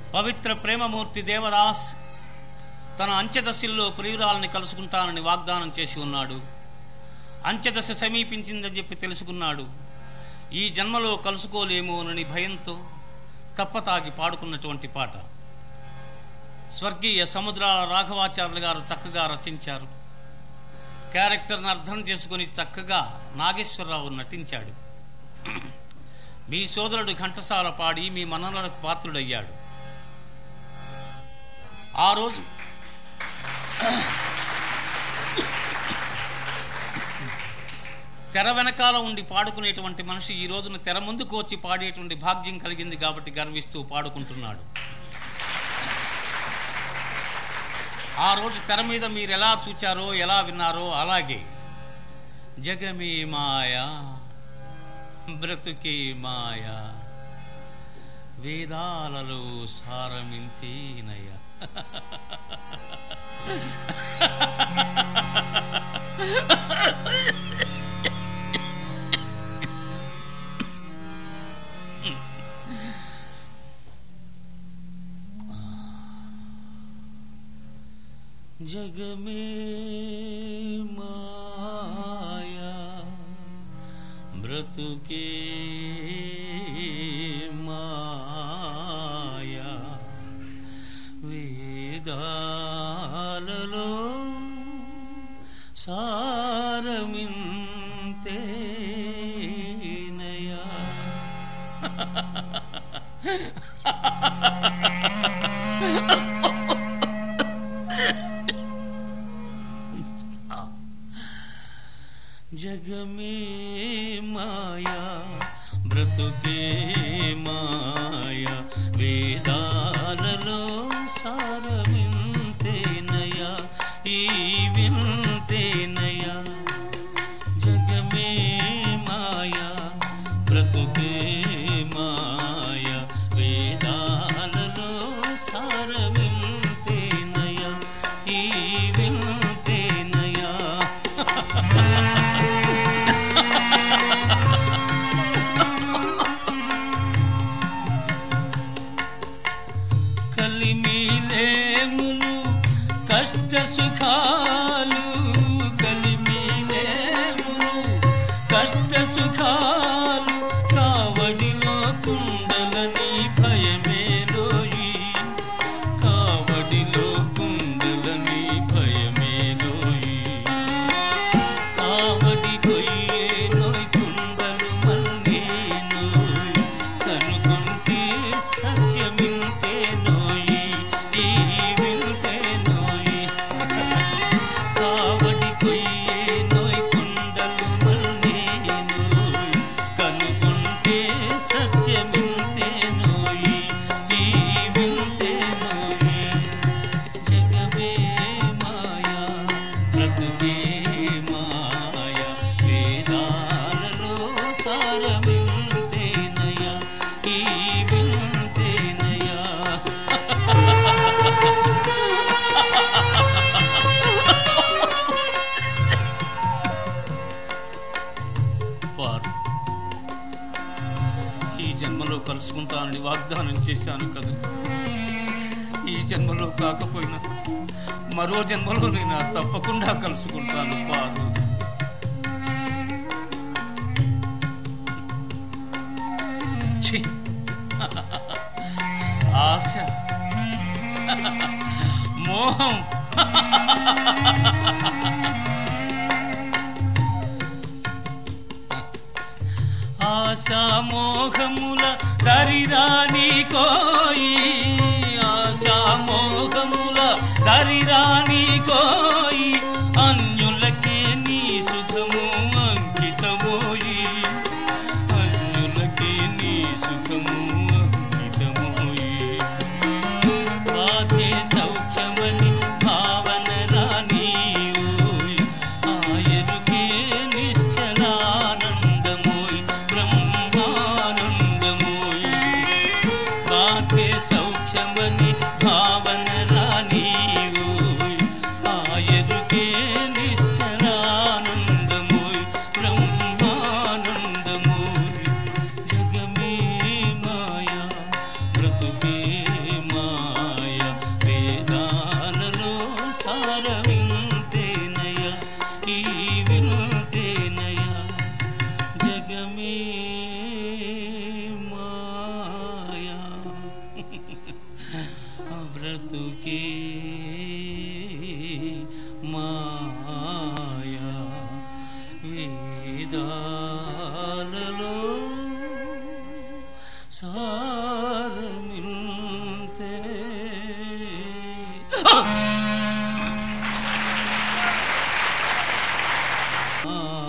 పవిత్ర ప్రేమమూర్తి దేవదాస్ తన అంచెదశల్లో ప్రియురాలని కలుసుకుంటానని వాగ్దానం చేసి ఉన్నాడు అంచెదశ సమీపించిందని చెప్పి తెలుసుకున్నాడు ఈ జన్మలో కలుసుకోలేమోనని భయంతో తప్పతాగి పాడుకున్నటువంటి పాట స్వర్గీయ సముద్రాల రాఘవాచార్యులు గారు చక్కగా రచించారు క్యారెక్టర్ని అర్థం చేసుకుని చక్కగా నాగేశ్వరరావు నటించాడు మీ సోదరుడు ఘంటసాల పాడి మీ మననలకు పాత్రుడయ్యాడు ఆ రోజు తెర వెనకాల ఉండి పాడుకునేటువంటి మనిషి ఈ రోజున తెర ముందుకు వచ్చి పాడేటువంటి భాగ్యం కలిగింది కాబట్టి గర్విస్తూ పాడుకుంటున్నాడు ఆ రోజు తెర మీద మీరు ఎలా చూచారో ఎలా విన్నారో అలాగే జగమే మాయా బ్రతుకే మాయా వేదాలలో సారమింతేనయ్యా జగమే మాయా బ్రతుకే మాయా వేదాలలో సారమింతేనయా జగమే మాయా బ్రతుకే మాయా వేదాలలో సారమింతేనయా ఈ వింతేనయా జగమే మాయా బ్రతుకే మాయా వేదాలలో సారమింతేనయా ఈ వింతేనయా కలిమిలేములు కష్ట సుఖాలు కలిమిలేములు కష్ట సుఖాలు కావడిలో కుండలని భయమేలోయి కావడిలో కుండలని భయమేలోయి కావడి కొయ్యే నోయ్ కుండలు మల్లేనోయ్ కనుగొంటే సత్యమింతే నోయి ఈ వింతే నోయి కావడి కొయ్యే నోయ్ కుండలు మల్లేనోయ్ కనుగొంటే సత్యమింతే నోయి ఈ వింతే నోయి జగమే మాయా బ్రతుకే మాయా వేదాలలో సారమింతేనయా ఈ వింతేనయా పాడు ఈ జన్మలో కలుసుకుంటానని వాగ్దానం చేశాను కదా ఈ జన్మలో కాకపోయినా మరో జన్మలో నేను తప్పకుండా కలుసుకుంటాను పాదు ఛీ! ఆశ మోహం ఆశామోహముల దరిరాని కోయి ఆశామోహముల దరిరాని కోయి అన్యులకే నీ సుఖము అంకితమోయి అన్యులకే నీ సుఖము అంకితమోయి బాధే సౌఖ్యమని భావన రాని ఆయరుకే నిశ్చలానందమోయ్ బ్రహ్మానందమోయ్ బాధే సౌఖ్యమని భావన రాని ఆయరుకే నిశ్చలానందమోయ్ బ్రహ్మానందమోయ్ జగమే మాయా బ్రతుకే మాయా అవతారమింతే